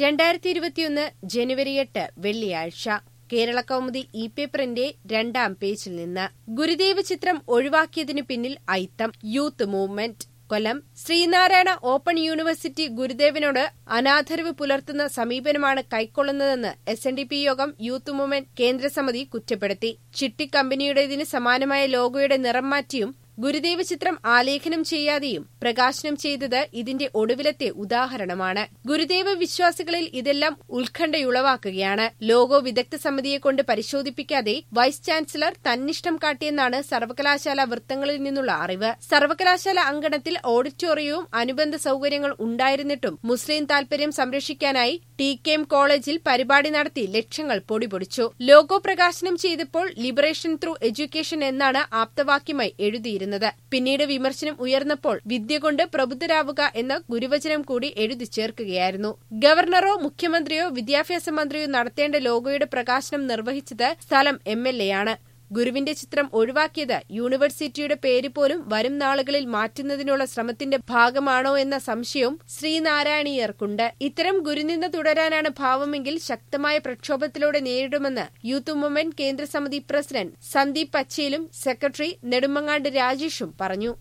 രണ്ടായിരത്തി ഇരുപത്തിയൊന്ന് ജനുവരി എട്ട് വെള്ളിയാഴ്ച കേരള കൗമുദി ഇ പേപ്പറിന്റെ രണ്ടാം പേജിൽ നിന്ന് ഗുരുദേവ് ചിത്രം ഒഴിവാക്കിയതിനു പിന്നിൽ ഐത്തം youth movement Kollam Sreenarayana open university ഗുരുദേവനോട് അനാദരവ് പുലർത്തുന്ന സമീപനമാണ് കൈക്കൊള്ളുന്നതെന്ന് S N D P Yogam youth movement കേന്ദ്രസമിതി കുറ്റപ്പെടുത്തി ചിട്ടി കമ്പനിയുടേതിന് സമാനമായ ലോഗോയുടെ നിറം മാറ്റിയും ഗുരുദേവ ചിത്രം ആലേഖനം ചെയ്യാതെയും പ്രകാശനം ചെയ്തത് ഇതിന്റെ ഒടുവിലത്തെ ഉദാഹരണമാണ് ഗുരുദേവ വിശ്വാസികളിൽ ഇതെല്ലാം ഉത്കണ്ഠയുളവാക്കുകയാണ് ലോഗോ വിദഗ്ധ സമിതിയെ കൊണ്ട് പരിശോധിപ്പിക്കാതെ വൈസ് ചാൻസലർ തന്നിഷ്ടം കാട്ടിയെന്നാണ് സർവകലാശാല വൃത്തങ്ങളിൽ നിന്നുള്ള അറിവ് സർവകലാശാല അങ്കണത്തിൽ ഓഡിറ്റോറിയവും അനുബന്ധ സൌകര്യങ്ങൾ ഉണ്ടായിരുന്നിട്ടും മുസ്ലിം താൽപര്യം സംരക്ഷിക്കാനായി ടി കെ എം കോളേജിൽ പരിപാടി നടത്തി ലക്ഷങ്ങൾ പൊടിപൊടിച്ചു ലോഗോ പ്രകാശനം ചെയ്തപ്പോൾ ലിബറേഷൻ ത്രൂ എഡ്യൂക്കേഷൻ എന്നാണ് ആപ്തവാക്യമായി എഴുതിയിരുന്നത് പിന്നീട് വിമർശനം ഉയർന്നപ്പോൾ വിദ്യ കൊണ്ട് പ്രബുദ്ധരാവുക എന്ന ഗുരുവചനം കൂടി എഴുതി ചേർക്കുകയായിരുന്നു ഗവർണറോ മുഖ്യമന്ത്രിയോ വിദ്യാഭ്യാസ മന്ത്രിയോ നടത്തേണ്ട ലോഗോയുടെ പ്രകാശനം നിർവഹിച്ചത് സ്ഥലം എം എൽ എ ആണ് ഗുരുവിന്റെ ചിത്രം ഒഴിവാക്കിയത് യൂണിവേഴ്സിറ്റിയുടെ പേര് പോലും വരും നാളുകളിൽ മാറ്റുന്നതിനുള്ള ശ്രമത്തിന്റെ ഭാഗമാണോ എന്ന സംശയവും ശ്രീനാരായണീയർക്കുണ്ട് ഇത്തരം ഗുരുനിന്ദ തുടരാനാണ് ഭാവമെങ്കിൽ ശക്തമായ പ്രക്ഷോഭത്തിലൂടെ നേരിടുമെന്ന് യൂത്ത് മൂവ്മെന്റ് കേന്ദ്ര സമിതി പ്രസിഡന്റ് സന്ദീപ് പച്ചേലും സെക്രട്ടറി നെടുമങ്ങാണ്ട് രാജേഷും പറഞ്ഞു